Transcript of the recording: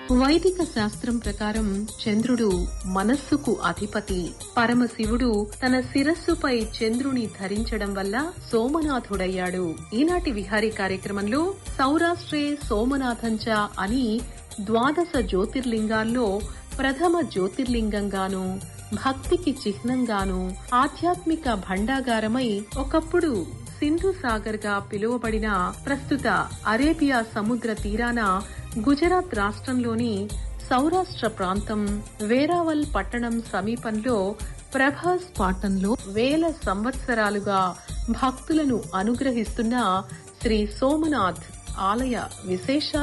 వైదిక శాస్త్రం ప్రకారం చంద్రుడు మనస్సుకు అధిపతి పరమశివుడు తన శిరస్సుపై చంద్రుని ధరించడం వల్ల సోమనాథుడయ్యాడు ఈనాటి విహారీ కార్యక్రమంలో సౌరాష్ట్రే సోమనాథంచ అని ద్వాదశ జ్యోతిర్లింగాల్లో ప్రథమ జ్యోతిర్లింగంగాను భక్తికి చిహ్నంగాను ఆధ్యాత్మిక భండాగారమై ఒకప్పుడు సింధు సాగర్ గా పిలువబడిన ప్రస్తుత అరేబియా సముద్ర తీరాన గుజరాత్ రాష్ట్రంలోని సౌరాష్ట్ర ప్రాంతం వేరావల్ పట్టణం సమీపంలో ప్రభాస్ పాటంలో వేల సంవత్సరాలుగా భక్తులను అనుగ్రహిస్తున్న శ్రీ సోమనాథ్ ఆలయ విశేషాలు